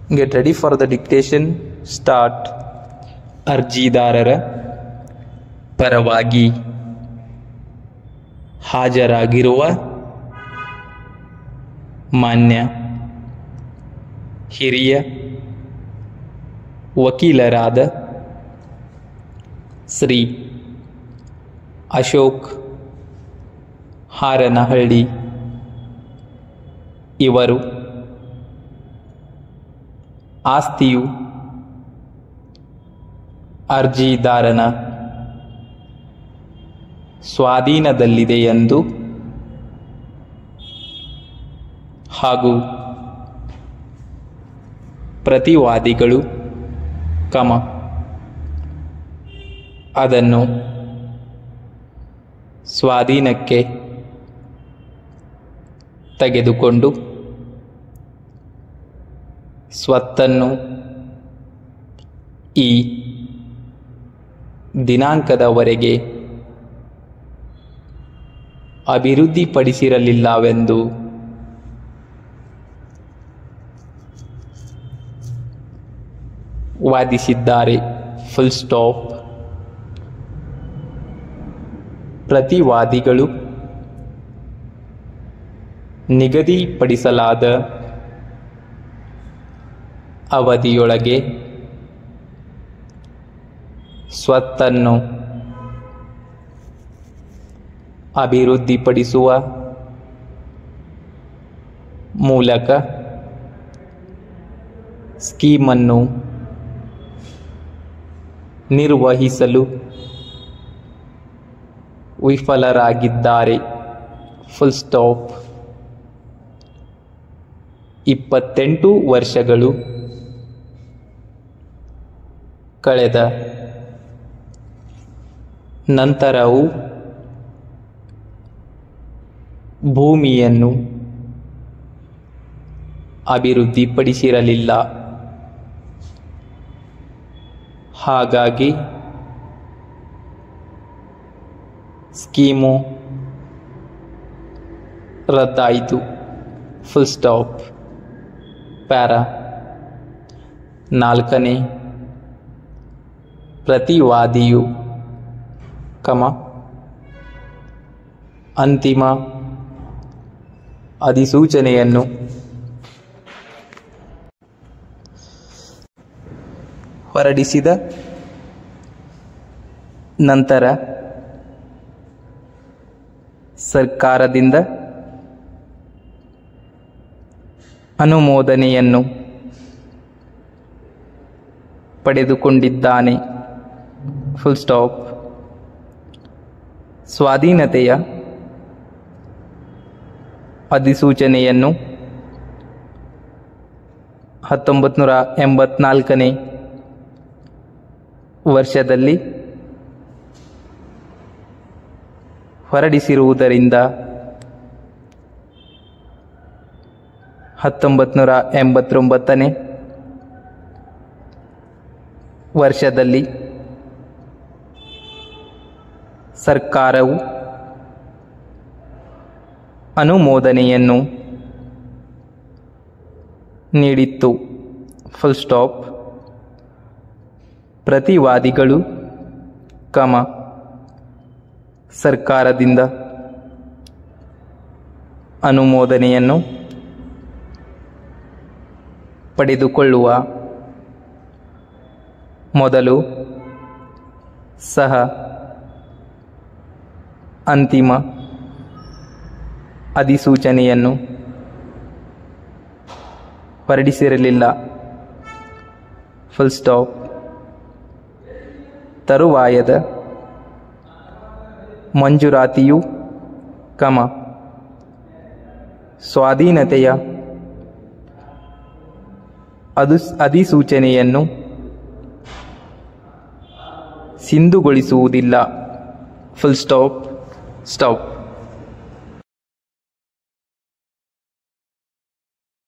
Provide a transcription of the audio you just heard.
get ready for the dictation start ಅರ್ಜಿದಾರರ ಪರವಾಗಿ ಹಾಜರಾಗಿರುವ ಮಾನ್ಯ ಹಿರಿಯ ವಕೀಲರಾದ ಶ್ರೀ ಅಶೋಕ್ ಹಾರನಹಳ್ಳಿ ಇವರು ಆಸ್ತಿಯು ಅರ್ಜಿದಾರನ ಸ್ವಾಧೀನದಲ್ಲಿದೆ ಎಂದು ಹಾಗೂ ಪ್ರತಿವಾದಿಗಳು ಕಮ ಅದನ್ನು ಸ್ವಾಧೀನಕ್ಕೆ ತೆಗೆದುಕೊಂಡು ಸ್ವತ್ತನ್ನು ಈ ದಿನಾಂಕದವರೆಗೆ ಅಭಿವೃದ್ಧಿಪಡಿಸಿರಲಿಲ್ಲವೆಂದು ವಾದಿಸಿದ್ದಾರೆ ಫುಲ್ ಸ್ಟಾಪ್ ಪ್ರತಿವಾದಿಗಳು ನಿಗದಿಪಡಿಸಲಾದ ಅವಧಿಯೊಳಗೆ ಸ್ವತ್ತನ್ನು ಅಭಿವೃದ್ಧಿಪಡಿಸುವ ಮೂಲಕ ಸ್ಕೀಮನ್ನು ನಿರ್ವಹಿಸಲು ವಿಫಲರಾಗಿದ್ದಾರೆ ಫುಲ್ ಸ್ಟಾಪ್ ಇಪ್ಪತ್ತೆಂಟು ವರ್ಷಗಳು ಕಳೆದ ನಂತರವೂ ಭೂಮಿಯನ್ನು ಅಭಿವೃದ್ಧಿಪಡಿಸಿರಲಿಲ್ಲ ಹಾಗಾಗಿ ಸ್ಕೀಮು ರದ್ದಾಯಿತು ಫುಲ್ ಸ್ಟಾಪ್ ಪ್ಯಾರಾ ನಾಲ್ಕನೇ ಪ್ರತಿವಾದಿಯು ಕಮ ಅಂತಿಮ ಅಧಿಸೂಚನೆಯನ್ನು ಹೊರಡಿಸಿದ ನಂತರ ಸರ್ಕಾರದಿಂದ ಅನುಮೋದನೆಯನ್ನು ಪಡೆದುಕೊಂಡಿದ್ದಾನೆ ಫುಲ್ ಸ್ಟಾಪ್ ಸ್ವಾಧೀನತೆಯ ಅಧಿಸೂಚನೆಯನ್ನು ಹತ್ತೊಂಬತ್ತು ನೂರ ಎಂಬತ್ನಾಲ್ಕನೇ ವರ್ಷದಲ್ಲಿ ಹೊರಡಿಸಿರುವುದರಿಂದ ಹತ್ತೊಂಬತ್ತು ನೂರ ಎಂಬತ್ತೊಂಬತ್ತನೇ ವರ್ಷದಲ್ಲಿ ಸರ್ಕಾರವು ಅನುಮೋದನೆಯನ್ನು ನೀಡಿತ್ತು ಫುಲ್ ಸ್ಟಾಪ್ ಪ್ರತಿವಾದಿಗಳು ಕಮ ಸರ್ಕಾರದಿಂದ ಅನುಮೋದನೆಯನ್ನು ಪಡೆದುಕೊಳ್ಳುವ ಮೊದಲು ಸಹ ಅಂತಿಮ ಅಧಿಸೂಚನೆಯನ್ನು ಹೊರಡಿಸಿರಲಿಲ್ಲ ಫುಲ್ ಸ್ಟಾಪ್ ತರುವಾಯದ ಮಂಜೂರಾತಿಯು ಕಮ ಸ್ವಾಧೀನತೆಯ ಅದು ಅಧಿಸೂಚನೆಯನ್ನು ಸಿಂಧುಗೊಳಿಸುವುದಿಲ್ಲ ಫುಲ್ ಸ್ಟಾಪ್ ಸ್ಟಾಪ್